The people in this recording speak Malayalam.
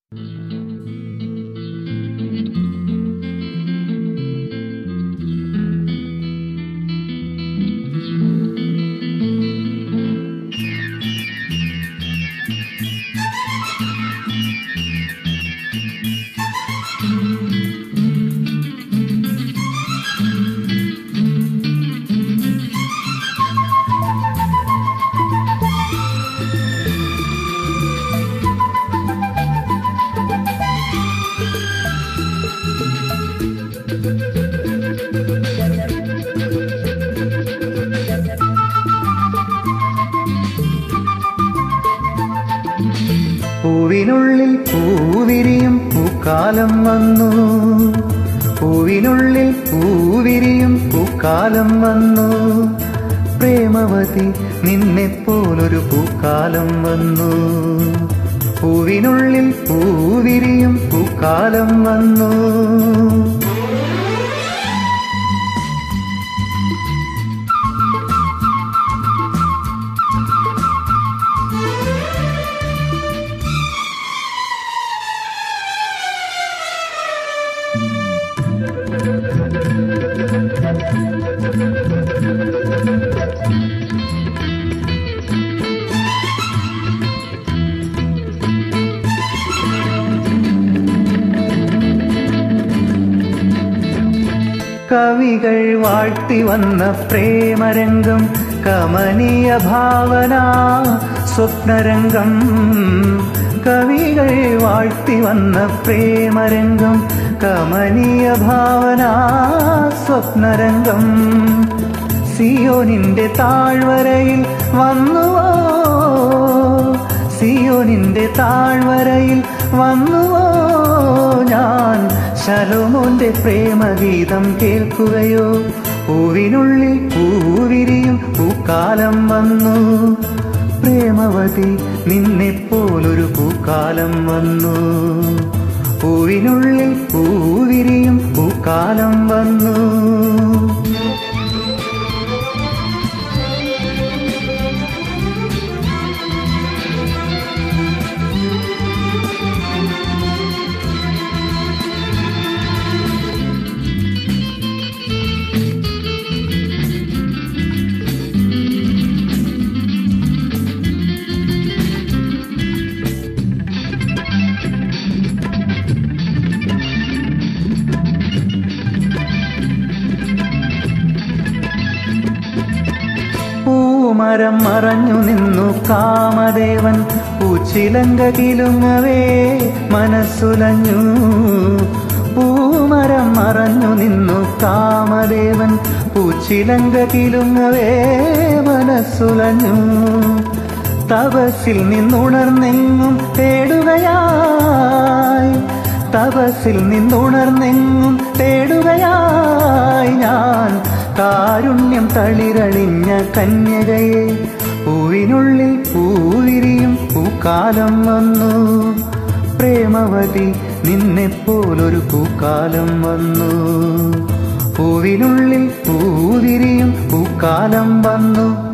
പൂവിനുള്ളിൽ പൂവിരിയും പൂക്കാലം വന്നു പൂവിനുള്ളിൽ പൂവിരിയും പൂക്കാലം വന്നു പ്രേമവതി നിന്നെപ്പോലൊരു പൂക്കാലം വന്നു പൂവിനുള്ളിൽ പൂവിരിയും പൂക്കാലം വന്നു കവികൾ വാഴ്ത്തി വന്ന പ്രേമരംഗം കമനീയ ഭാവന സ്വപ്നരംഗം കവികൾ വാഴ്ത്തി വന്ന പ്രേമരംഗം കമനീയ ഭാവന സ്വപ്നരംഗം സിയോനിന്റെ താഴ്വരയിൽ വന്നുവോ സിയോനിന്റെ താഴ്വരയിൽ വന്നുവോ ഞാൻ ശലോമോന്റെ പ്രേമഗീതം കേൾക്കുകയോ പൂവിനുള്ളിൽ പൂവിരിയും പൂക്കാലം വന്നു പ്രേമവതി നിന്നെപ്പോലൊരു പൂക്കാലം വന്നു പൂവിനുള്ളിൽ പൂവിരിയും പൂക്കാലം വന്നു പൂമരം മറഞ്ഞു നിന്നു കാമദേവൻ പൂച്ചിലങ്ക കിലുങ്ങവേ മനസ്സുലഞ്ഞു പൂമരം മറഞ്ഞു നിന്നു കാമദേവൻ പൂച്ചിലങ്ക കിലുങ്ങവേ മനസ്സുലഞ്ഞു തപസിൽ നിന്നുണർന്നെങ്ങും തേടുകയായി തപസിൽ നിന്നുണർന്നെങ്ങും തേടുകയായി ഞാൻ കാരുണ്യം തളിരണിഞ്ഞ കന്യകയെ പൂവിനുള്ളിൽ പൂവിരിയും പൂക്കാലം വന്നു പ്രേമവതി നിന്നെപ്പോലൊരു പൂക്കാലം വന്നു പൂവിനുള്ളിൽ പൂവിരിയും പൂക്കാലം വന്നു